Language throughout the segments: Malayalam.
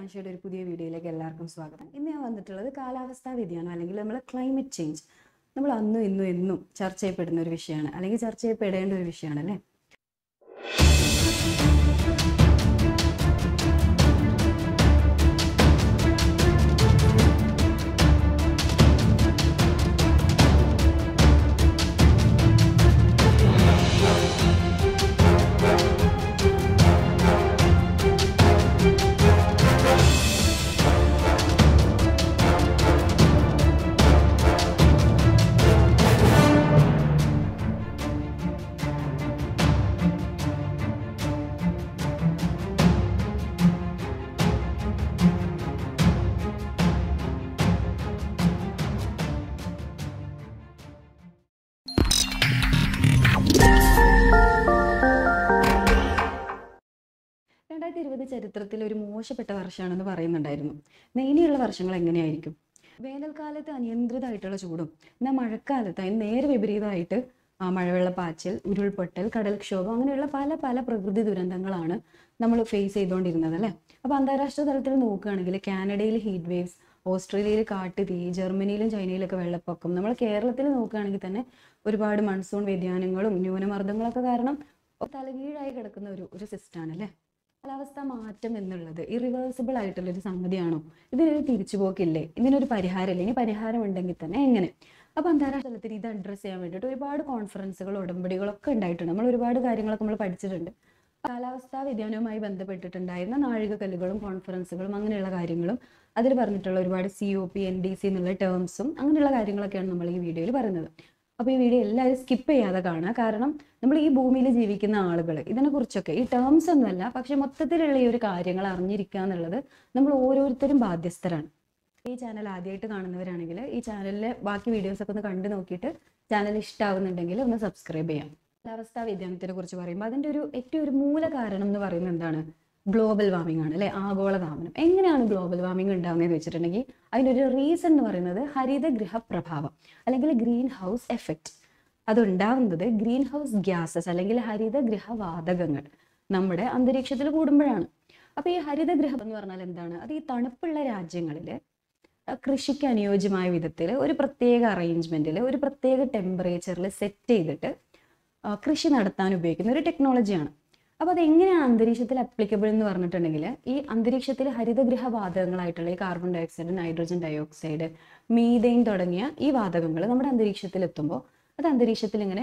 ആൻഷിയുടെ ഒരു പുതിയ വീഡിയോയിലേക്ക് എല്ലാവർക്കും സ്വാഗതം ഇന്ന് ഞാൻ വന്നിട്ടുള്ളത് കാലാവസ്ഥാ വ്യതിയാനം അല്ലെങ്കിൽ നമ്മൾ ക്ലൈമറ്റ് ചേഞ്ച് നമ്മൾ അന്നും ഇന്നും എന്നും ചർച്ച ചെയ്യപ്പെടുന്ന ഒരു വിഷയമാണ് അല്ലെങ്കിൽ ചർച്ച ചെയ്യപ്പെടേണ്ട ഒരു വിഷയമാണ് അല്ലേ രണ്ടായിരത്തി ഇരുപത് ചരിത്രത്തിൽ ഒരു മോശപ്പെട്ട വർഷമാണെന്ന് പറയുന്നുണ്ടായിരുന്നു എന്നാ ഇനിയുള്ള വർഷങ്ങൾ എങ്ങനെയായിരിക്കും വേനൽക്കാലത്ത് അനിയന്ത്രിതമായിട്ടുള്ള ചൂടും എന്നാൽ മഴക്കാലത്ത് അതിന് നേരെ വിപരീതമായിട്ട് ആ മഴവെള്ളപ്പാച്ചിൽ ഉരുൾപൊട്ടൽ കടൽക്ഷോഭം അങ്ങനെയുള്ള പല പല പ്രകൃതി ദുരന്തങ്ങളാണ് നമ്മൾ ഫേസ് ചെയ്തുകൊണ്ടിരുന്നത് അല്ലേ അപ്പോൾ അന്താരാഷ്ട്ര തലത്തിൽ നോക്കുകയാണെങ്കിൽ കാനഡയിൽ ഹീറ്റ് വേവ്സ് ഓസ്ട്രേലിയയിൽ കാട്ടുതീ ജർമ്മനിയിലും ചൈനയിലൊക്കെ വെള്ളപ്പൊക്കം നമ്മൾ കേരളത്തിൽ നോക്കുകയാണെങ്കിൽ തന്നെ ഒരുപാട് മൺസൂൺ വ്യതിയാനങ്ങളും ന്യൂനമർദ്ദങ്ങളൊക്കെ കാരണം തലകീഴായി കിടക്കുന്ന ഒരു ഒരു സിസ്റ്റമാണ് അല്ലേ കാലാവസ്ഥ മാറ്റം എന്നുള്ളത് ഇറിവേഴ്സിബിൾ ആയിട്ടുള്ള ഒരു സംഗതിയാണോ ഇതിനൊരു തിരിച്ചുപോക്കില്ലേ ഇതിനൊരു പരിഹാരമില്ല ഇനി പരിഹാരം ഉണ്ടെങ്കിൽ തന്നെ എങ്ങനെ അപ്പോൾ അന്താരാഷ്ട്ര തലത്തിൽ ഇത് അഡ്രസ്സ് ചെയ്യാൻ വേണ്ടിയിട്ട് ഒരുപാട് കോൺഫറൻസുകൾ ഉടമ്പടികളൊക്കെ ഉണ്ടായിട്ടുണ്ട് നമ്മൾ ഒരുപാട് കാര്യങ്ങളൊക്കെ നമ്മൾ പഠിച്ചിട്ടുണ്ട് കാലാവസ്ഥാ വ്യതിയാനവുമായി ബന്ധപ്പെട്ടിട്ടുണ്ടായിരുന്ന നാഴികക്കല്ലുകളും കോൺഫറൻസുകളും അങ്ങനെയുള്ള കാര്യങ്ങളും അതിൽ പറഞ്ഞിട്ടുള്ള ഒരുപാട് C O P N D C എന്നുള്ള ടേംസും അങ്ങനെയുള്ള കാര്യങ്ങളൊക്കെയാണ് നമ്മൾ ഈ വീഡിയോയിൽ പറയുന്നത് അപ്പോൾ ഈ വീഡിയോ എല്ലാവരും സ്കിപ്പ് ചെയ്യാതെ കാണുക കാരണം നമ്മൾ ഈ ഭൂമിയിൽ ജീവിക്കുന്ന ആളുകൾ ഇതിനെക്കുറിച്ചൊക്കെ ഈ ടേംസ് ഒന്നുമല്ല പക്ഷെ മൊത്തത്തിലുള്ള ഈ ഒരു കാര്യങ്ങൾ അറിഞ്ഞിരിക്കുക എന്നുള്ളത് നമ്മൾ ഓരോരുത്തരും ബാധ്യസ്ഥരാണ് ഈ ചാനൽ ആദ്യമായിട്ട് കാണുന്നവരാണെങ്കിൽ ഈ ചാനലിലെ ബാക്കി വീഡിയോസ് ഒക്കെ ഒന്ന് കണ്ടു നോക്കിയിട്ട് ചാനൽ ഇഷ്ടമാവുന്നുണ്ടെങ്കിൽ ഒന്ന് സബ്സ്ക്രൈബ് ചെയ്യാം കാലാവസ്ഥാ വ്യതിയാനത്തിനെ കുറിച്ച് പറയുമ്പോൾ അതിൻ്റെ ഒരു ഏറ്റവും ഒരു മൂല കാരണം എന്ന് പറയുന്നത് എന്താണ് ഗ്ലോബൽ വാർമിംഗ് ആണ് അല്ലെ ആഗോളതാപനം എങ്ങനെയാണ് ഗ്ലോബൽ വാർമിംഗ് ഉണ്ടാകുന്നതെന്ന് വെച്ചിട്ടുണ്ടെങ്കിൽ അതിനൊരു റീസൺ എന്ന് പറയുന്നത് ഹരിതഗൃഹ പ്രഭാവം അല്ലെങ്കിൽ ഗ്രീൻ ഹൗസ് എഫക്റ്റ് അതുണ്ടാവുന്നത് ഗ്രീൻ ഹൗസ് ഗ്യാസസ് അല്ലെങ്കിൽ ഹരിതഗൃഹ വാതകങ്ങൾ നമ്മുടെ അന്തരീക്ഷത്തിൽ കൂടുമ്പോഴാണ് അപ്പോൾ ഈ ഹരിതഗൃഹം എന്ന് പറഞ്ഞാൽ എന്താണ് അത് ഈ തണുപ്പുള്ള രാജ്യങ്ങളിൽ കൃഷിക്ക് അനുയോജ്യമായ വിധത്തിൽ ഒരു പ്രത്യേക അറേഞ്ച്മെൻറ്റിൽ ഒരു പ്രത്യേക ടെമ്പറേച്ചറിൽ സെറ്റ് ചെയ്തിട്ട് ആ, കൃഷി നടത്താൻ ഉപയോഗിക്കുന്ന ഒരു ടെക്നോളജിയാണ് അപ്പോൾ അത് എങ്ങനെയാണ് അന്തരീക്ഷത്തിൽ അപ്ലിക്കബിൾ എന്ന് പറഞ്ഞിട്ടുണ്ടെങ്കിൽ ഈ അന്തരീക്ഷത്തിൽ ഹരിതഗൃഹ വാതകങ്ങളായിട്ടുള്ള ഈ carbon dioxide nitrogen dioxide methane തുടങ്ങിയ ഈ വാതകങ്ങൾ നമ്മുടെ അന്തരീക്ഷത്തിൽ എത്തുമ്പോൾ അത് അന്തരീക്ഷത്തിൽ ഇങ്ങനെ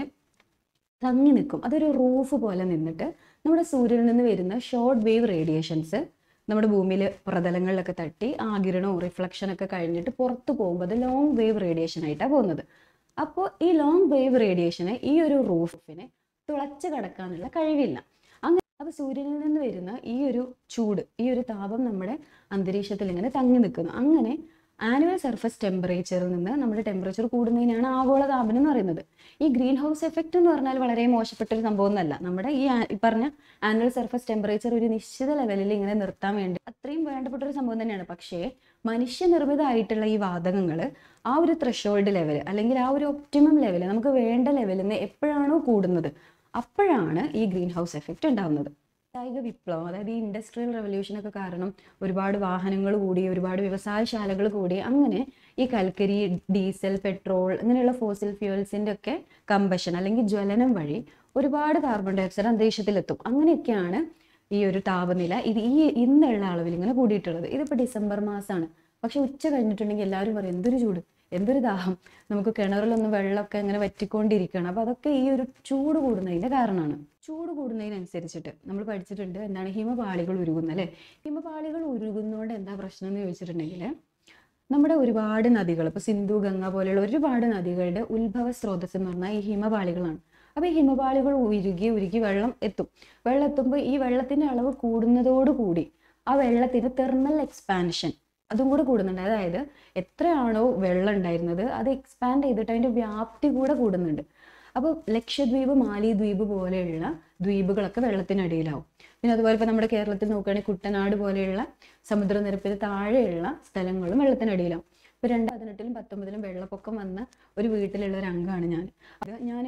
തങ്ങി നിൽക്കും അതൊരു റൂഫ് പോലെ നിന്നിട്ട് നമ്മുടെ സൂര്യനിൽ നിന്ന് വരുന്ന ഷോർട്ട് വേവ് റേഡിയേഷൻസ് നമ്മുടെ ഭൂമിയിൽ പ്രതലങ്ങളിലൊക്കെ തട്ടി ആകിരണവും റിഫ്ലക്ഷനൊക്കെ കഴിഞ്ഞിട്ട് പുറത്ത് പോകുമ്പോൾ അത് ലോങ് വേവ് റേഡിയേഷൻ ആയിട്ടാണ് പോകുന്നത് അപ്പോൾ ഈ ലോങ് വേവ് റേഡിയേഷന് ഈ ഒരു റൂഫിനെ തുളച്ച് കടക്കാനുള്ള കഴിവില്ല അങ്ങനെ അപ്പോൾ സൂര്യനിൽ നിന്ന് വരുന്ന ഈ ഒരു ചൂട് ഈ ഒരു താപം നമ്മുടെ അന്തരീക്ഷത്തിൽ ഇങ്ങനെ തങ്ങി നിൽക്കുന്നു അങ്ങനെ ആനുവൽ സർഫസ് ടെമ്പറേച്ചറിൽ നിന്ന് നമ്മുടെ ടെമ്പറേച്ചർ കൂടുന്നതിനാണ് ആഗോള താപനം എന്ന് പറയുന്നത് ഈ ഗ്രീൻ ഹൗസ് എഫക്റ്റ് എന്ന് പറഞ്ഞാൽ വളരെ മോശപ്പെട്ട ഒരു സംഭവം ഒന്നല്ല നമ്മുടെ ഈ ആ- ഈ പറഞ്ഞ ആനുവൽ സർഫസ് ടെമ്പറേച്ചർ ഒരു നിശ്ചിത ലെവലിൽ ഇങ്ങനെ നിർത്താൻ വേണ്ടി അത്രയും വേണ്ടപ്പെട്ട ഒരു സംഭവം തന്നെയാണ് പക്ഷേ മനുഷ്യനിർമ്മിതമായിട്ടുള്ള ഈ വാതകങ്ങൾ ആ ഒരു ത്രഷോൾഡ് ലെവൽ അല്ലെങ്കിൽ ആ ഒരു ഒപ്റ്റിമം ലെവൽ നമുക്ക് വേണ്ട ലെവലിൽ നിന്ന് എപ്പോഴാണോ കൂടുന്നത് അപ്പോഴാണ് ഈ ഗ്രീൻ ഹൗസ് എഫക്റ്റ് ഉണ്ടാകുന്നത് വ്യാവസായിക വിപ്ലവം അതായത് ഈ ഇൻഡസ്ട്രിയൽ റെവല്യൂഷൻ ഒക്കെ കാരണം ഒരുപാട് വാഹനങ്ങൾ കൂടി ഒരുപാട് വ്യവസായശാലകൾ കൂടി അങ്ങനെ ഈ കൽക്കരി ഡീസൽ പെട്രോൾ അങ്ങനെയുള്ള ഫോസിൽ ഫ്യൂവൽസിൻ്റെ ഒക്കെ കമ്പഷൻ അല്ലെങ്കിൽ ജ്വലനം വഴി ഒരുപാട് കാർബൺ ഡൈ ഓക്സൈഡ് അന്തരീക്ഷത്തിലെത്തും അങ്ങനെയൊക്കെയാണ് ഈ ഒരു താപനില ഇത് ഈ ഇന്നുള്ള അളവിൽ ഇങ്ങനെ കൂടിയിട്ടുള്ളത് ഇതിപ്പോൾ ഡിസംബർ മാസമാണ് പക്ഷെ ഉച്ച കഴിഞ്ഞിട്ടുണ്ടെങ്കിൽ എല്ലാവരും പറയും എന്തൊരു ചൂട് എന്തൊരു ദാഹം നമുക്ക് കിണറിലൊന്നും വെള്ളമൊക്കെ ഇങ്ങനെ വറ്റിക്കൊണ്ടിരിക്കുകയാണ് അപ്പോൾ അതൊക്കെ ഈ ഒരു ചൂട് കൂടുന്നതിൻ്റെ കാരണമാണ് ചൂട് കൂടുന്നതിനനുസരിച്ചിട്ട് നമ്മൾ പഠിച്ചിട്ടുണ്ട് എന്താണ് ഹിമപാളികൾ ഉരുകുന്നത് അല്ലേ ഹിമപാളികൾ ഉരുകുന്നതുകൊണ്ട് എന്താ പ്രശ്നം എന്ന് ചോദിച്ചിട്ടുണ്ടെങ്കിൽ നമ്മുടെ ഒരുപാട് നദികൾ ഇപ്പോൾ സിന്ധു ഗംഗ പോലെയുള്ള ഒരുപാട് നദികളുടെ ഉത്ഭവ സ്രോതസ് എന്ന് പറഞ്ഞാൽ ഈ ഹിമപാളികളാണ് അപ്പോൾ ഈ ഹിമപാളികൾ ഉരുകി ഉരുകി വെള്ളം എത്തും വെള്ളം എത്തുമ്പോൾ ഈ വെള്ളത്തിൻ്റെ അളവ് കൂടുന്നതോടുകൂടി ആ വെള്ളത്തിന് തെർമൽ എക്സ്പാൻഷൻ അതും കൂടെ കൂടുന്നുണ്ട് അതായത് എത്രയാണോ വെള്ളം ഉണ്ടായിരുന്നത് അത് എക്സ്പാൻഡ് ചെയ്തിട്ട് അതിൻ്റെ വ്യാപ്തി കൂടെ കൂടുന്നുണ്ട് അപ്പോൾ ലക്ഷദ്വീപ് മാലിദ്വീപ് പോലെയുള്ള ദ്വീപുകളൊക്കെ വെള്ളത്തിനടിയിലാവും പിന്നെ അതുപോലെ ഇപ്പോൾ നമ്മുടെ കേരളത്തിൽ നോക്കുകയാണെങ്കിൽ കുട്ടനാട് പോലെയുള്ള സമുദ്രനിരപ്പിന് താഴെയുള്ള സ്ഥലങ്ങളും വെള്ളത്തിനടിയിലാവും ഇപ്പോൾ രണ്ട് പതിനെട്ടിലും പത്തൊമ്പതിലും വെള്ളപ്പൊക്കം വന്ന ഒരു വീട്ടിലുള്ള ഒരു അംഗമാണ് ഞാൻ അത് ഞാൻ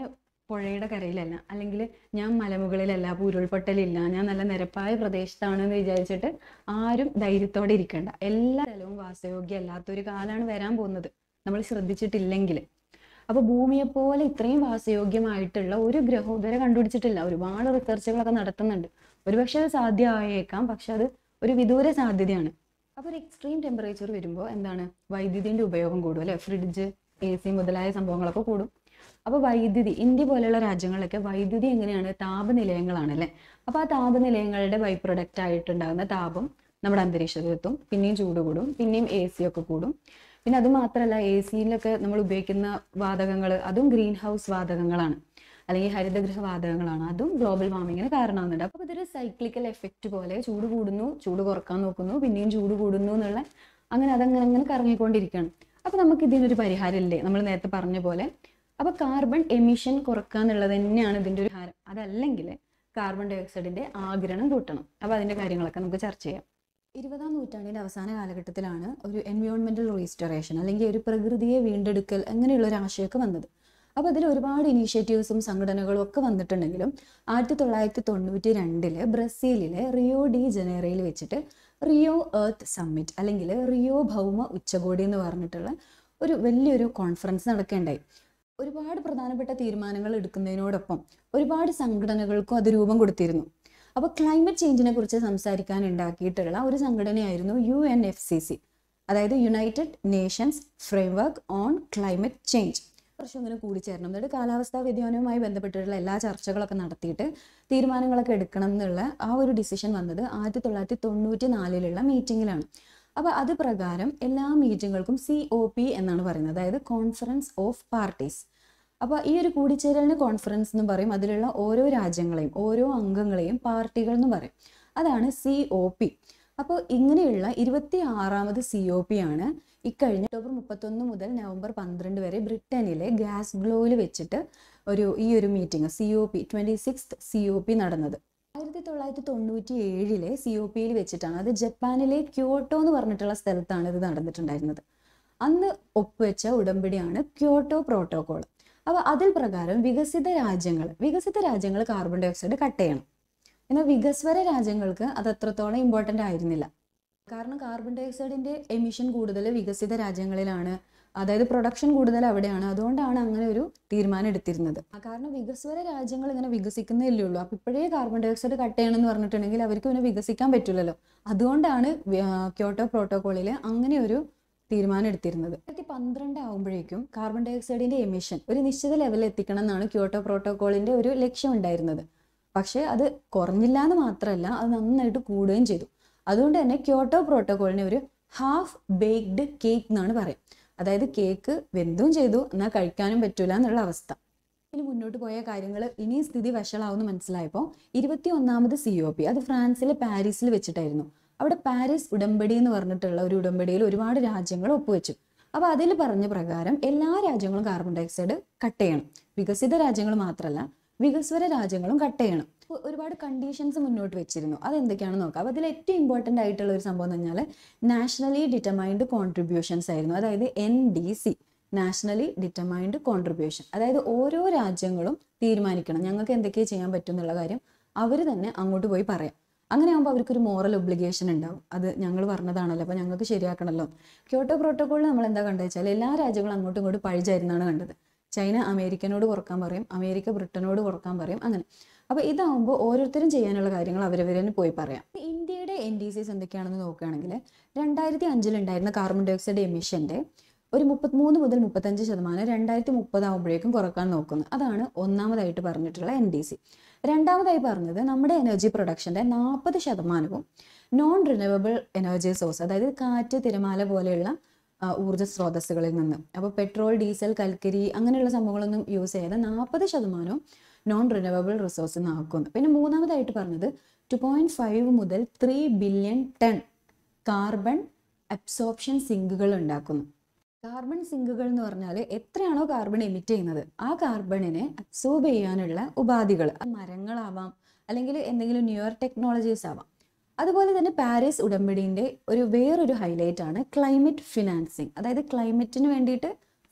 പുഴയുടെ കരയിലല്ല അല്ലെങ്കിൽ ഞാൻ മലമുകളിലല്ല അപ്പോൾ ഉരുൾപൊട്ടലില്ല ഞാൻ നല്ല നിരപ്പായ പ്രദേശത്താണെന്ന് വിചാരിച്ചിട്ട് ആരും ധൈര്യത്തോടെ ഇരിക്കണ്ട എല്ലാ സ്ഥലവും വാസയോഗ്യം അല്ലാത്തൊരു കാലമാണ് വരാൻ പോകുന്നത് നമ്മൾ ശ്രദ്ധിച്ചിട്ടില്ലെങ്കിൽ അപ്പോൾ ഭൂമിയെപ്പോലെ ഇത്രയും വാസയോഗ്യമായിട്ടുള്ള ഒരു ഗ്രഹവും ഇതുവരെ കണ്ടുപിടിച്ചിട്ടില്ല ഒരുപാട് റിസർച്ചുകളൊക്കെ നടത്തുന്നുണ്ട് ഒരുപക്ഷെ അത് സാധ്യമായേക്കാം പക്ഷെ അത് ഒരു വിദൂര സാധ്യതയാണ് അപ്പോൾ ഒരു എക്സ്ട്രീം ടെമ്പറേച്ചർ വരുമ്പോൾ എന്താണ് വൈദ്യുതിൻ്റെ ഉപയോഗം കൂടും അല്ലേ ഫ്രിഡ്ജ് എ സി മുതലായ സംഭവങ്ങളൊക്കെ കൂടും അപ്പോൾ വൈദ്യുതി ഇന്ത്യ പോലെയുള്ള രാജ്യങ്ങളിലൊക്കെ വൈദ്യുതി എങ്ങനെയാണ് താപനിലയങ്ങളാണ് അല്ലേ അപ്പോൾ ആ താപനിലയങ്ങളുടെ ബൈ പ്രൊഡക്റ്റ് ആയിട്ടുണ്ടാകുന്ന താപം നമ്മുടെ അന്തരീക്ഷത്തിലെത്തും പിന്നെയും ചൂട് കൂടും പിന്നെയും എ സി ഒക്കെ കൂടും പിന്നെ അത് മാത്രമല്ല എ സിയിലൊക്കെ നമ്മൾ ഉപയോഗിക്കുന്ന വാതകങ്ങൾ അതും ഗ്രീൻ ഹൗസ് വാതകങ്ങളാണ് അല്ലെങ്കിൽ ഹരിതഗൃഹ വാതകങ്ങളാണ് അതും ഗ്ലോബൽ വാർമിങ്ങിന് കാരണമാകുന്നുണ്ട് അപ്പോൾ ഇതൊരു സൈക്ലിക്കൽ എഫക്റ്റ് പോലെ ചൂട് കൂടുന്നു ചൂട് കുറക്കാൻ നോക്കുന്നു പിന്നെയും ചൂട് കൂടുന്നു എന്നുള്ള അങ്ങനെ അതങ്ങനെ അങ്ങനെ കറങ്ങിക്കൊണ്ടിരിക്കുകയാണ് അപ്പോൾ നമുക്ക് ഇതിനൊരു പരിഹാരമില്ലേ നമ്മൾ നേരത്തെ പറഞ്ഞ പോലെ അപ്പോൾ കാർബൺ എമിഷൻ കുറക്കുക എന്നുള്ളത് തന്നെയാണ് ഇതിൻ്റെ ഒരു ഹാരം അതല്ലെങ്കിൽ കാർബൺ ഡൈ ഓക്സൈഡിൻ്റെ ആഗിരണം കൂട്ടണം അപ്പോൾ അതിൻ്റെ കാര്യങ്ങളൊക്കെ നമുക്ക് ചർച്ച ചെയ്യാം ഇരുപതാം നൂറ്റാണ്ടിൻ്റെ അവസാന കാലഘട്ടത്തിലാണ് ഒരു എൻവയോൺമെൻറ്റൽ റീസ്റ്റോറേഷൻ അല്ലെങ്കിൽ ഒരു പ്രകൃതിയെ വീണ്ടെടുക്കൽ അങ്ങനെയുള്ള ഒരു ആശയമൊക്കെ വന്നത് അപ്പോൾ അതിൽ ഒരുപാട് ഇനീഷ്യേറ്റീവ്സും സംഘടനകളും ഒക്കെ വന്നിട്ടുണ്ടെങ്കിലും ആയിരത്തി തൊള്ളായിരത്തി തൊണ്ണൂറ്റി രണ്ടില് ബ്രസീലിലെ റിയോ ഡി ജനേറയിൽ വെച്ചിട്ട് റിയോ എർത്ത് സമ്മിറ്റ് അല്ലെങ്കിൽ റിയോ ഭൗമ ഉച്ചകോടി എന്ന് പറഞ്ഞിട്ടുള്ള ഒരു വലിയൊരു കോൺഫറൻസ് നടക്കേണ്ടായി ഒരുപാട് പ്രധാനപ്പെട്ട തീരുമാനങ്ങൾ എടുക്കുന്നതിനോടൊപ്പം ഒരുപാട് സംഘടനകൾക്കും അത് രൂപം കൊടുത്തിരുന്നു അപ്പോൾ ക്ലൈമറ്റ് ചേഞ്ചിനെ കുറിച്ച് സംസാരിക്കാൻ ഉണ്ടാക്കിയിട്ടുള്ള ഒരു സംഘടനയായിരുന്നു U N F C C അതായത് United Nations framework on climate change വർഷം ഇങ്ങനെ കൂടിച്ചേരണം എന്നിട്ട് കാലാവസ്ഥാ വ്യതിയാനവുമായി ബന്ധപ്പെട്ടിട്ടുള്ള എല്ലാ ചർച്ചകളൊക്കെ നടത്തിയിട്ട് തീരുമാനങ്ങളൊക്കെ എടുക്കണം എന്നുള്ള ആ ഒരു ഡിസിഷൻ വന്നത് ആയിരത്തി തൊള്ളായിരത്തി തൊണ്ണൂറ്റി നാലിലുള്ള മീറ്റിങ്ങിലാണ് അപ്പോൾ അത് പ്രകാരം എല്ലാ മീറ്റിങ്ങുകൾക്കും സി ഒ പി എന്നാണ് പറയുന്നത് അതായത് കോൺഫറൻസ് ഓഫ് പാർട്ടീസ് അപ്പോൾ ഈ ഒരു കൂടിച്ചേരലിന് കോൺഫറൻസ് എന്ന് പറയും അതിലുള്ള ഓരോ രാജ്യങ്ങളെയും ഓരോ അംഗങ്ങളെയും പാർട്ടികൾ എന്ന് പറയും അതാണ് സി ഒ പി അപ്പോൾ ഇങ്ങനെയുള്ള ഇരുപത്തി ആറാമത് സി ഒ പി ആണ് ഇക്കഴിഞ്ഞ ഒക്ടോബർ മുപ്പത്തൊന്ന് മുതൽ നവംബർ പന്ത്രണ്ട് വരെ ബ്രിട്ടനിലെ ഗ്യാസ് ഗ്ലോയിൽ വെച്ചിട്ട് ഒരു ഈ ഒരു meeting C O P twenty six C O P നടന്നത് ആയിരത്തി തൊള്ളായിരത്തി തൊണ്ണൂറ്റി ഏഴിലെ സി ഒ പിയിൽ വെച്ചിട്ടാണ് അത് ജപ്പാനിലെ ക്യോട്ടോ എന്ന് പറഞ്ഞിട്ടുള്ള സ്ഥലത്താണ് ഇത് നടന്നിട്ടുണ്ടായിരുന്നത് അന്ന് ഒപ്പുവെച്ച ഉടമ്പടിയാണ് ക്യോട്ടോ പ്രോട്ടോകോൾ അപ്പോൾ അതിൽ പ്രകാരം വികസിത രാജ്യങ്ങൾ വികസിത രാജ്യങ്ങൾ കാർബൺ ഡൈ ഓക്സൈഡ് കട്ട് ചെയ്യണം എന്നാൽ വികസ്വര രാജ്യങ്ങൾക്ക് അത് അത്രത്തോളം ഇമ്പോർട്ടൻ്റ് ആയിരുന്നില്ല കാരണം കാർബൺ ഡൈ ഓക്സൈഡിൻ്റെ എമിഷൻ കൂടുതൽ വികസിത രാജ്യങ്ങളിലാണ് അതായത് പ്രൊഡക്ഷൻ കൂടുതൽ അവിടെയാണ് അതുകൊണ്ടാണ് അങ്ങനെ ഒരു തീരുമാനം എടുത്തിരുന്നത് ആ കാരണം വികസ്വര രാജ്യങ്ങൾ ഇങ്ങനെ വികസിക്കുന്നതല്ലേ ഉള്ളൂ അപ്പോൾ ഇപ്പോഴേ കാർബൺ ഡൈ ഓക്സൈഡ് കട്ട് ചെയ്യണം എന്ന് പറഞ്ഞിട്ടുണ്ടെങ്കിൽ അവർക്ക് പിന്നെ വികസിക്കാൻ പറ്റില്ലല്ലോ അതുകൊണ്ടാണ് വി- ആ, ക്യോട്ടോ പ്രോട്ടോകോളിൽ അങ്ങനെ ഒരു തീരുമാനം എടുത്തിരുന്നത് രണ്ടായിരത്തി പന്ത്രണ്ട് ആകുമ്പോഴേക്കും കാർബൺ ഡൈ ഓക്സൈഡിന്റെ എമിഷൻ ഒരു നിശ്ചിത ലെവലിൽ എത്തിക്കണം എന്നാണ് ക്യോട്ടോ പ്രോട്ടോകോളിന്റെ ഒരു ലക്ഷ്യം ഉണ്ടായിരുന്നത് പക്ഷേ അത് കുറഞ്ഞില്ല എന്ന് മാത്രമല്ല അത് നന്നായിട്ട് കൂടുകയും ചെയ്തു അതുകൊണ്ട് തന്നെ ക്യോട്ടോ പ്രോട്ടോകോളിനെ ഒരു ഹാഫ് ബേക്ക്ഡ് കേക്ക് എന്നാണ് പറയാം അതായത് കേക്ക് വെന്തും ചെയ്തു എന്നാൽ കഴിക്കാനും പറ്റൂല എന്നുള്ള അവസ്ഥ ഇനി മുന്നോട്ട് പോയ കാര്യങ്ങൾ ഇനി സ്ഥിതി വഷളാവുമെന്ന് മനസ്സിലായപ്പോൾ ഇരുപത്തി ഒന്നാമത് സി ഒ പി അത് ഫ്രാൻസിലെ പാരീസിൽ വെച്ചിട്ടായിരുന്നു അവിടെ പാരീസ് ഉടമ്പടി എന്ന് പറഞ്ഞിട്ടുള്ള ഒരു ഉടമ്പടിയിൽ ഒരുപാട് രാജ്യങ്ങൾ ഒപ്പുവെച്ചു അപ്പോൾ അതിൽ പറഞ്ഞ പ്രകാരം എല്ലാ രാജ്യങ്ങളും കാർബൺ ഡൈ ഓക്സൈഡ് കട്ട് ചെയ്യണം വികസിത രാജ്യങ്ങൾ മാത്രമല്ല വികസ്വര രാജ്യങ്ങളും കട്ട് ചെയ്യണം ഒ- ഒരുപാട് കണ്ടീഷൻസ് മുന്നോട്ട് വെച്ചിരുന്നു അതെന്തൊക്കെയാണെന്ന് നോക്കാം അപ്പോൾ അതിൽ ഏറ്റവും ഇമ്പോർട്ടൻ്റ് ആയിട്ടുള്ള ഒരു സംഭവം എന്ന് പറഞ്ഞാൽ നാഷണലി ഡിറ്റർമൈൻഡ് കോൺട്രിബ്യൂഷൻസ് ആയിരുന്നു അതായത് N D C nationally determined contribution അതായത് ഓരോ രാജ്യങ്ങളും തീരുമാനിക്കണം ഞങ്ങൾക്ക് എന്തൊക്കെയാണ് ചെയ്യാൻ പറ്റും എന്നുള്ള കാര്യം അവർ തന്നെ അങ്ങോട്ട് പോയി പറയാം അങ്ങനെ ആകുമ്പോൾ അവർക്കൊരു മോറൽ ഒബ്ലിഗേഷൻ ഉണ്ടാവും അത് ഞങ്ങൾ പറഞ്ഞതാണല്ലോ അപ്പോൾ ഞങ്ങൾക്ക് ശരിയാക്കണമല്ലോ ക്യോട്ടോ പ്രോട്ടോക്കോളിൽ നമ്മൾ എന്താ കണ്ടത് വെച്ചാൽ എല്ലാ രാജ്യങ്ങളും അങ്ങോട്ടും ഇങ്ങോട്ടും പഴിചായിരുന്നാണ് കണ്ടത് ചൈന അമേരിക്കനോട് കുറക്കാൻ പറയും അമേരിക്ക ബ്രിട്ടനോട് കുറക്കാൻ പറയും അങ്ങനെ അപ്പോൾ ഇതാവുമ്പോൾ ഓരോരുത്തരും ചെയ്യാനുള്ള കാര്യങ്ങൾ അവരവരെ പോയി പറയാം ഇന്ത്യയുടെ എൻ ഡി സിസ് എന്തൊക്കെയാണെന്ന് നോക്കുകയാണെങ്കിൽ രണ്ടായിരത്തി അഞ്ചിലുണ്ടായിരുന്ന കാർബൺ ഡൈ ഓക്സൈഡ് എമിഷൻ്റെ ഒരു മുപ്പത്തിമൂന്ന് മുതൽ മുപ്പത്തഞ്ച് ശതമാനം രണ്ടായിരത്തി മുപ്പതാകുമ്പോഴേക്കും കുറക്കാൻ നോക്കുന്നു അതാണ് ഒന്നാമതായിട്ട് പറഞ്ഞിട്ടുള്ള എൻ ഡി സി രണ്ടാമതായി പറഞ്ഞത് നമ്മുടെ എനർജി പ്രൊഡക്ഷൻ്റെ നാൽപ്പത് ശതമാനവും നോൺ റിന്യൂവബിൾ എനർജി സോഴ്സ് അതായത് കാറ്റ് തിരമാല പോലെയുള്ള ആ, ഊർജ്ജ സ്രോതസ്സുകളിൽ നിന്ന് അപ്പോൾ പെട്രോൾ ഡീസൽ കൽക്കരി അങ്ങനെയുള്ള സംഭവങ്ങളൊന്നും യൂസ് ചെയ്യാതെ നാൽപ്പത് ശതമാനവും നോൺ റിന്യൂവബിൾ റിസോഴ്സ് ആക്കുന്നു പിന്നെ മൂന്നാമതായിട്ട് പറഞ്ഞത് ടു പോയിൻറ്റ് ഫൈവ് മുതൽ three billion ton carbon absorption സിങ്കുകൾ ഉണ്ടാക്കുന്നു കാർബൺ സിങ്കുകൾ എന്ന് പറഞ്ഞാൽ എത്രയാണോ കാർബൺ എമിറ്റ് ചെയ്യുന്നത് ആ കാർബണിനെ അബ്സോർബ് ചെയ്യാനുള്ള ഉപാധികൾ അത് മരങ്ങളാവാം അല്ലെങ്കിൽ എന്തെങ്കിലും ന്യൂയർ ടെക്നോളജീസ് ആവാം അതുപോലെ തന്നെ പാരീസ് ഉടമ്പടിൻ്റെ ഒരു വേറൊരു ഹൈലൈറ്റ് ആണ് ക്ലൈമറ്റ് ഫിനാൻസിങ് അതായത് ക്ലൈമറ്റിന് വേണ്ടിയിട്ട്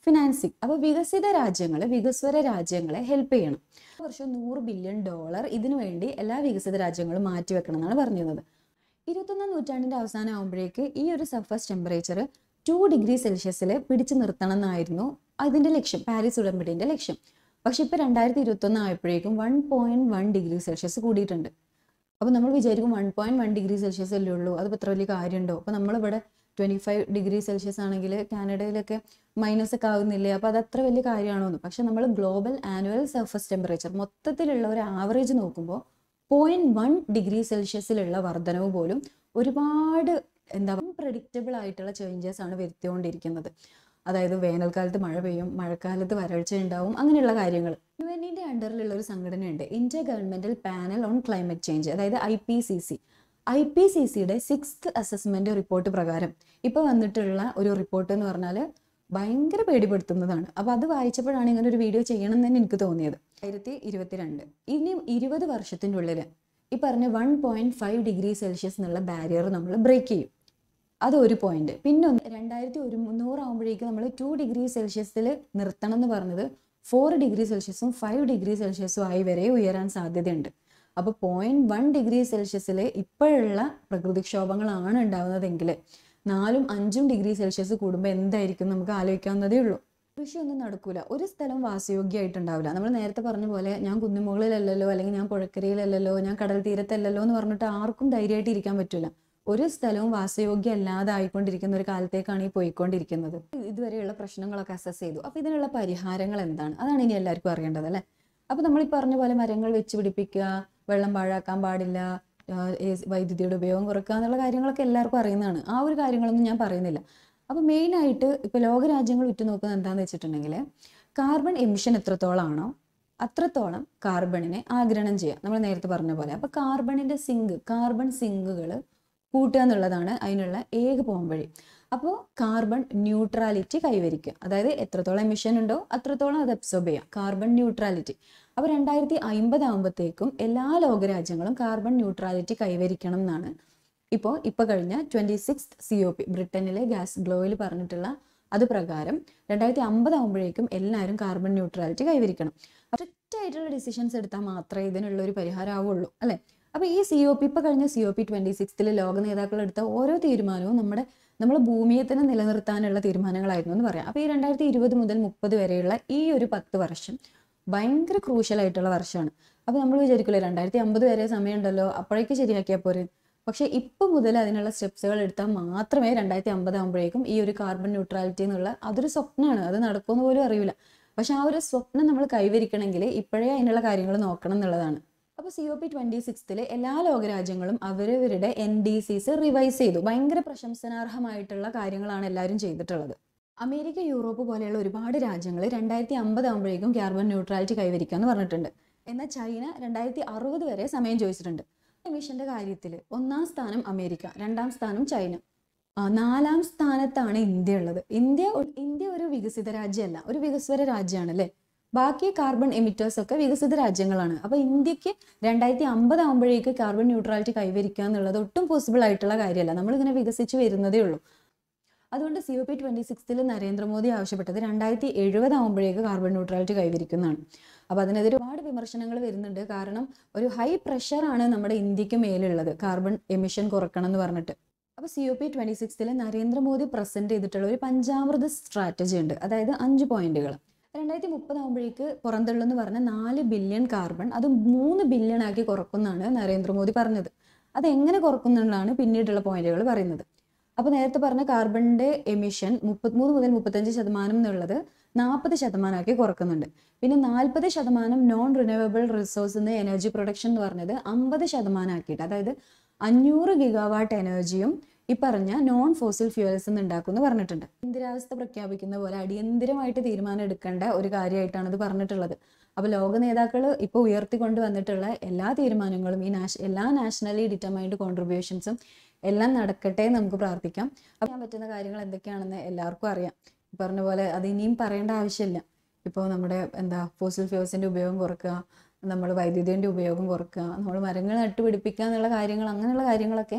ഫിനാൻസിങ് അപ്പോൾ വികസിത രാജ്യങ്ങൾ വികസ്വര രാജ്യങ്ങളെ ഹെൽപ്പ് ചെയ്യണം വർഷം നൂറ് ബില്യൺ ഡോളർ ഇതിനു വേണ്ടി എല്ലാ വികസിത രാജ്യങ്ങളും മാറ്റിവെക്കണം എന്നാണ് പറഞ്ഞിരുന്നത് ഇരുപത്തൊന്നാം നൂറ്റാണ്ടിൻ്റെ അവസാനം ആകുമ്പോഴേക്ക് ഈ ഒരു സർഫസ് ടെമ്പറേച്ചർ ടു ഡിഗ്രി സെൽഷ്യസിൽ പിടിച്ചു നിർത്തണം എന്നായിരുന്നു അതിൻ്റെ ലക്ഷ്യം പാരീസ് ഉടമ്പടിൻ്റെ ലക്ഷ്യം പക്ഷെ ഇപ്പോൾ രണ്ടായിരത്തി ഇരുപത്തൊന്ന് ആയപ്പോഴേക്കും one point one degree Celsius കൂടിയിട്ടുണ്ട് അപ്പോൾ നമ്മൾ വിചാരിക്കും one point one degree Celsius അല്ലേ ഉള്ളൂ അതിപ്പോൾ എത്ര വലിയ കാര്യമുണ്ടോ അപ്പോൾ നമ്മളിവിടെ ട്വൻറ്റി ഫൈവ് ഡിഗ്രി സെൽഷ്യസ് ആണെങ്കിൽ കാനഡയിലൊക്കെ മൈനസ് ഒക്കെ ആവുന്നില്ലേ അപ്പോൾ അത് അത്ര വലിയ കാര്യമാണോ എന്ന് പക്ഷെ നമ്മൾ ഗ്ലോബൽ ആനുവൽ സർഫസ് ടെമ്പറേച്ചർ മൊത്തത്തിലുള്ള ഒരു ആവറേജ് നോക്കുമ്പോൾ പോയിന്റ് വൺ ഡിഗ്രി സെൽഷ്യസിലുള്ള വർധനവ് പോലും ഒരുപാട് എന്താ അൺപ്രഡിക്റ്റബിൾ ആയിട്ടുള്ള ചേഞ്ചസ് ആണ് വരുത്തിക്കൊണ്ടിരിക്കുന്നത് അതായത് വേനൽക്കാലത്ത് മഴ പെയ്യും മഴക്കാലത്ത് വരൾച്ച ഉണ്ടാവും അങ്ങനെയുള്ള കാര്യങ്ങൾ യു എന്നിൻ്റെ അണ്ടറിലുള്ള ഒരു സംഘടനയുണ്ട് intergovernmental panel on climate change അതായത് I P C C I P C സിയുടെ സിക്സ്ത് അസസ്മെന്റ് റിപ്പോർട്ട് പ്രകാരം ഇപ്പോൾ വന്നിട്ടുള്ള ഒരു റിപ്പോർട്ട് എന്ന് പറഞ്ഞാൽ ഭയങ്കര പേടിപ്പെടുത്തുന്നതാണ് അപ്പോൾ അത് വായിച്ചപ്പോഴാണ് ഇങ്ങനെ ഒരു വീഡിയോ ചെയ്യണം എന്ന് തന്നെ എനിക്ക് തോന്നിയത് ആയിരത്തി ഇരുപത്തിരണ്ട് ഇനി ഇരുപത് വർഷത്തിൻ്റെ ഉള്ളിൽ ഈ പറഞ്ഞ one point five degree Celsius എന്നുള്ള ബാരിയർ നമ്മൾ ബ്രേക്ക് ചെയ്യും അത് ഒരു പോയിന്റ് പിന്നെ ഒന്ന് രണ്ടായിരത്തി ഒരു മുന്നൂറാകുമ്പോഴേക്ക് നമ്മൾ ടു ഡിഗ്രി സെൽഷ്യസിൽ നിർത്തണം എന്ന് പറഞ്ഞത് ഫോർ ഡിഗ്രി സെൽഷ്യസും ഫൈവ് ഡിഗ്രി സെൽഷ്യസും ആയി വരെ ഉയരാൻ സാധ്യതയുണ്ട് അപ്പോൾ പോയിന്റ് വൺ ഡിഗ്രി സെൽഷ്യസിൽ ഇപ്പോഴുള്ള പ്രകൃതിക്ഷോഭങ്ങളാണ് ഉണ്ടാവുന്നതെങ്കിൽ നാലും അഞ്ചും ഡിഗ്രി സെൽഷ്യസ് കൂടുമ്പോൾ എന്തായിരിക്കും നമുക്ക് ആലോചിക്കാവുന്നതേ ഉള്ളൂ കൃഷിയൊന്നും നടക്കൂല ഒരു സ്ഥലം വാസയോഗ്യമായിട്ടുണ്ടാവില്ല നമ്മൾ നേരത്തെ പറഞ്ഞ പോലെ ഞാൻ കുന്നുമുകളിലല്ലല്ലോ അല്ലെങ്കിൽ ഞാൻ പുഴക്കരയിലല്ലല്ലോ ഞാൻ കടൽ തീരത്തല്ലല്ലോ എന്ന് പറഞ്ഞിട്ട് ആർക്കും ധൈര്യമായിട്ട് ഇരിക്കാൻ പറ്റില്ല ഒരു സ്ഥലവും വാസയോഗ്യം അല്ലാതെ ആയിക്കൊണ്ടിരിക്കുന്ന ഒരു കാലത്തേക്കാണ് ഈ പോയിക്കൊണ്ടിരിക്കുന്നത് ഇതുവരെയുള്ള പ്രശ്നങ്ങളൊക്കെ അസസ് ചെയ്തു അപ്പോൾ ഇതിനുള്ള പരിഹാരങ്ങൾ എന്താണ് അതാണ് ഇനി എല്ലാവർക്കും അറിയേണ്ടത് അല്ലേ അപ്പോൾ നമ്മൾ ഈ പറഞ്ഞ പോലെ മരങ്ങൾ വെച്ച് പിടിപ്പിക്കുക വെള്ളം പാഴാക്കാൻ പാടില്ല ആഹ് ഏ- വൈദ്യുതിയുടെ ഉപയോഗം കുറയ്ക്കുക എന്നുള്ള കാര്യങ്ങളൊക്കെ എല്ലാവർക്കും അറിയുന്നതാണ് ആ ഒരു കാര്യങ്ങളൊന്നും ഞാൻ പറയുന്നില്ല അപ്പോൾ മെയിനായിട്ട് ഇപ്പോൾ ലോകരാജ്യങ്ങൾ ഉറ്റുനോക്കുന്നത് എന്താണെന്ന് വെച്ചിട്ടുണ്ടെങ്കിൽ കാർബൺ എമിഷൻ എത്രത്തോളമാണോ അത്രത്തോളം കാർബണിനെ ആഗിരണം ചെയ്യുക നമ്മൾ നേരത്തെ പറഞ്ഞ പോലെ അപ്പോൾ കാർബണിൻ്റെ സിങ്ക് കാർബൺ സിങ്കുകൾ കൂട്ടുക എന്നുള്ളതാണ് അതിനുള്ള ഏക പോംവഴി അപ്പോൾ കാർബൺ ന്യൂട്രാലിറ്റി കൈവരിക്കുക അതായത് എത്രത്തോളം എമിഷൻ ഉണ്ടോ അത്രത്തോളം അത് അബ്സോർബ് ചെയ്യുക കാർബൺ ന്യൂട്രാലിറ്റി അപ്പോൾ രണ്ടായിരത്തി അമ്പത് ആകുമ്പോഴത്തേക്കും എല്ലാ ലോകരാജ്യങ്ങളും കാർബൺ ന്യൂട്രാലിറ്റി കൈവരിക്കണം എന്നാണ് ഇപ്പോൾ ഇപ്പോൾ കഴിഞ്ഞ twenty six C O P ബ്രിട്ടനിലെ ഗ്യാസ് ഗ്ലോയിൽ പറഞ്ഞിട്ടുള്ള അത് പ്രകാരം രണ്ടായിരത്തി അമ്പത് ആകുമ്പോഴേക്കും എല്ലാവരും കാർബൺ ന്യൂട്രാലിറ്റി കൈവരിക്കണം സ്ട്രിക്റ്റ് ആയിട്ടുള്ള ഡിസിഷൻസ് എടുത്താൽ മാത്രമേ ഇതിനുള്ള ഒരു പരിഹാരം ആവുള്ളൂ അല്ലേ അപ്പോൾ ഈ സി ഒ പി ഇപ്പോൾ കഴിഞ്ഞ സി ഒ പി ട്വൻറ്റി സിക്സ്തിൽ ലോക നേതാക്കൾ എടുത്ത ഓരോ തീരുമാനവും നമ്മുടെ നമ്മൾ ഭൂമിയെ തന്നെ നിലനിർത്താനുള്ള തീരുമാനങ്ങളായിരുന്നു എന്ന് പറയാം അപ്പോൾ ഈ രണ്ടായിരത്തി ഇരുപത് മുതൽ മുപ്പത് വരെയുള്ള ഈ ഒരു പത്ത് വർഷം ഭയങ്കര ക്രൂഷ്യൽ ആയിട്ടുള്ള വർഷമാണ് അപ്പോൾ നമ്മൾ വിചാരിക്കില്ലേ രണ്ടായിരത്തി അമ്പത് വരെ സമയമുണ്ടല്ലോ അപ്പോഴേക്ക് ശരിയാക്കിയാൽ പോരെ പക്ഷേ ഇപ്പോൾ മുതൽ അതിനുള്ള സ്റ്റെപ്സുകൾ എടുത്താൽ മാത്രമേ രണ്ടായിരത്തി അമ്പത് ആകുമ്പോഴേക്കും ഈ ഒരു കാർബൺ ന്യൂട്രാലിറ്റി എന്നുള്ള അതൊരു സ്വപ്നമാണ് അത് നടക്കുമെന്ന് പോലും അറിയില്ല പക്ഷെ ആ ഒരു സ്വപ്നം നമ്മൾ കൈവരിക്കണമെങ്കിൽ ഇപ്പോഴേ അതിനുള്ള കാര്യങ്ങൾ നോക്കണം എന്നുള്ളതാണ് അപ്പോൾ സി ഒ പി ട്വൻറ്റി സിക്സ്തിൽ എല്ലാ ലോകരാജ്യങ്ങളും അവരവരുടെ എൻ ഡി സിസ് റിവൈസ് ചെയ്തു ഭയങ്കര പ്രശംസനാർഹമായിട്ടുള്ള കാര്യങ്ങളാണ് എല്ലാവരും ചെയ്തിട്ടുള്ളത് അമേരിക്ക യൂറോപ്പ് പോലെയുള്ള ഒരുപാട് രാജ്യങ്ങൾ രണ്ടായിരത്തി അമ്പത് ആകുമ്പോഴേക്കും കാർബൺ ന്യൂട്രാലിറ്റി കൈവരിക്കാമെന്ന് പറഞ്ഞിട്ടുണ്ട് എന്നാൽ ചൈന രണ്ടായിരത്തി അറുപത് വരെ സമയം ചോദിച്ചിട്ടുണ്ട് എമിഷന്റെ കാര്യത്തിൽ ഒന്നാം സ്ഥാനം അമേരിക്ക രണ്ടാം സ്ഥാനം ചൈന ആ, നാലാം സ്ഥാനത്താണ് ഇന്ത്യ ഉള്ളത് ഇന്ത്യ ഒ- ഇന്ത്യ ഒരു വികസിത രാജ്യമല്ല ഒരു വികസ്വര രാജ്യമാണ് അല്ലേ ബാക്കി കാർബൺ എമിറ്റേഴ്സ് ഒക്കെ വികസിത രാജ്യങ്ങളാണ് അപ്പോൾ ഇന്ത്യക്ക് രണ്ടായിരത്തി അമ്പത് ആകുമ്പോഴേക്ക് കാർബൺ ന്യൂട്രാലിറ്റി കൈവരിക്കുക എന്നുള്ളത് ഒട്ടും പോസിബിൾ ആയിട്ടുള്ള കാര്യമല്ല നമ്മളിങ്ങനെ വികസിച്ച് വരുന്നതേ ഉള്ളൂ അതുകൊണ്ട് C O P twenty സിക്സ്തിൽ Narendra Modi ആവശ്യപ്പെട്ടത് രണ്ടായിരത്തി എഴുപത് ആകുമ്പോഴേക്ക് കാർബൺ ന്യൂട്രാലിറ്റി കൈവരിക്കുന്നതാണ് അപ്പോൾ അതിനെതിരെ ഒരുപാട് വിമർശനങ്ങൾ വരുന്നുണ്ട് കാരണം ഒരു ഹൈ പ്രഷറാണ് നമ്മുടെ ഇന്ത്യക്ക് മേലുള്ളത് കാർബൺ എമിഷൻ കുറക്കണം എന്ന് പറഞ്ഞിട്ട് അപ്പോൾ C O P twenty സിക്സ്തിൽ Narendra Modi present ചെയ്തിട്ടുള്ള ഒരു പഞ്ചാമൃത സ്ട്രാറ്റജി ഉണ്ട് അതായത് അഞ്ച് പോയിന്റുകൾ രണ്ടായിരത്തി മുപ്പതാകുമ്പോഴേക്ക് പുറന്തള്ളുന്ന് പറഞ്ഞ നാല് ബില്യൺ കാർബൺ അത് മൂന്ന് ബില്യൺ ആക്കി കുറക്കുമെന്നാണ് നരേന്ദ്രമോദി പറഞ്ഞത് അത് എങ്ങനെ കുറക്കുന്നുള്ളതാണ് പിന്നീടുള്ള പോയിന്റുകൾ പറയുന്നത് അപ്പോൾ നേരത്തെ പറഞ്ഞ കാർബണിൻ്റെ എമിഷൻ മുപ്പത്തിമൂന്ന് മുതൽ മുപ്പത്തഞ്ച് ശതമാനം എന്നുള്ളത് നാൽപ്പത് ശതമാനമാക്കി കുറക്കുന്നുണ്ട് പിന്നെ നാൽപ്പത് ശതമാനം നോൺ റിന്യൂവബിൾ റിസോഴ്സ് നിന്ന് എനർജി പ്രൊഡക്ഷൻ എന്ന് പറഞ്ഞത് അമ്പത് ശതമാനം ആക്കിയിട്ട് അതായത് അഞ്ഞൂറ് ഗിഗാവാട്ട് എനർജിയും ഈ പറഞ്ഞ നോൺ ഫോസിൽ ഫ്യൂവൽസ് നിന്ന് ഉണ്ടാക്കുമെന്ന് പറഞ്ഞിട്ടുണ്ട് ഇന്ദിരാവസ്ഥ പ്രഖ്യാപിക്കുന്ന പോലെ അടിയന്തിരമായിട്ട് തീരുമാനം എടുക്കേണ്ട ഒരു കാര്യമായിട്ടാണ് ഇത് പറഞ്ഞിട്ടുള്ളത് അപ്പോൾ ലോക നേതാക്കൾ ഇപ്പോൾ ഉയർത്തിക്കൊണ്ട് വന്നിട്ടുള്ള എല്ലാ തീരുമാനങ്ങളും ഈ നാഷ എല്ലാ നാഷണലി ഡിറ്റർമൈൻഡ് കോൺട്രിബ്യൂഷൻസും എല്ലാം നടക്കട്ടെ എന്ന് നമുക്ക് പ്രാർത്ഥിക്കാം അപ്പോൾ ചെയ്യാൻ പറ്റുന്ന കാര്യങ്ങൾ എന്തൊക്കെയാണെന്ന് എല്ലാവർക്കും അറിയാം ഈ പറഞ്ഞ പോലെ അത് ഇനിയും പറയേണ്ട ആവശ്യമില്ല ഇപ്പോൾ നമ്മുടെ എന്താ ഫോസിൽ ഫ്യൂൽസിൻ്റെ ഉപയോഗം കുറക്കുക നമ്മൾ വൈദ്യുതിൻ്റെ ഉപയോഗം കുറക്കുക നമ്മൾ മരങ്ങൾ നട്ടുപിടിപ്പിക്കുക എന്നുള്ള കാര്യങ്ങൾ അങ്ങനെയുള്ള കാര്യങ്ങളൊക്കെ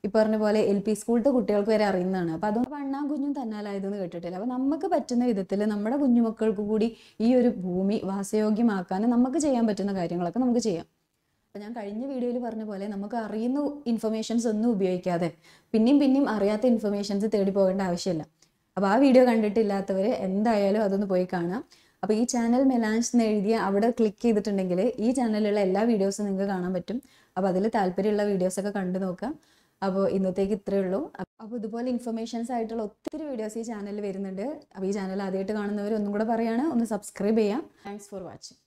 ഈ പറഞ്ഞ പോലെ എൽ പി സ്കൂളിലത്തെ കുട്ടികൾക്ക് വരെ അറിയുന്നതാണ് അപ്പോൾ അതുകൊണ്ട് വണ്ണാൻ കുഞ്ഞും തന്നാലായതെന്ന് കേട്ടിട്ടില്ല അപ്പോൾ നമുക്ക് പറ്റുന്ന വിധത്തിൽ നമ്മുടെ കുഞ്ഞുമക്കൾക്ക് കൂടി ഈ ഒരു ഭൂമി വാസയോഗ്യമാക്കാൻ നമുക്ക് ചെയ്യാൻ പറ്റുന്ന കാര്യങ്ങളൊക്കെ നമുക്ക് ചെയ്യാം അപ്പോൾ ഞാൻ കഴിഞ്ഞ വീഡിയോയിൽ പറഞ്ഞ പോലെ നമുക്ക് അറിയുന്ന ഇൻഫർമേഷൻസ് ഒന്നും ഉപയോഗിക്കാതെ പിന്നെയും പിന്നെയും അറിയാത്ത ഇൻഫർമേഷൻസ് തേടി പോകേണ്ട ആവശ്യമില്ല അപ്പോൾ ആ വീഡിയോ കണ്ടിട്ടില്ലാത്തവർ എന്തായാലും അതൊന്ന് പോയി കാണാം അപ്പോൾ ഈ ചാനൽ മെലാൻസ് എന്ന് എഴുതിയ അവിടെ ക്ലിക്ക് ചെയ്തിട്ടുണ്ടെങ്കിൽ ഈ ചാനലിലുള്ള എല്ലാ വീഡിയോസും നിങ്ങൾക്ക് കാണാൻ പറ്റും അപ്പോൾ അതിൽ താല്പര്യമുള്ള വീഡിയോസൊക്കെ കണ്ടു നോക്കാം അപ്പോൾ ഇന്നത്തേക്ക് ഇത്രയേ ഉള്ളൂ അപ്പോൾ ഇതുപോലെ ഇൻഫർമേഷൻസ് ആയിട്ടുള്ള ഒത്തിരി വീഡിയോസ് ഈ ചാനലിൽ വരുന്നുണ്ട് അപ്പോൾ ഈ ചാനൽ ആദ്യമായിട്ട് കാണുന്നവർ ഒന്നും കൂടെ പറയാണ് ഒന്ന് സബ്സ്ക്രൈബ് ചെയ്യാം താങ്ക്സ് ഫോർ വാച്ചിങ്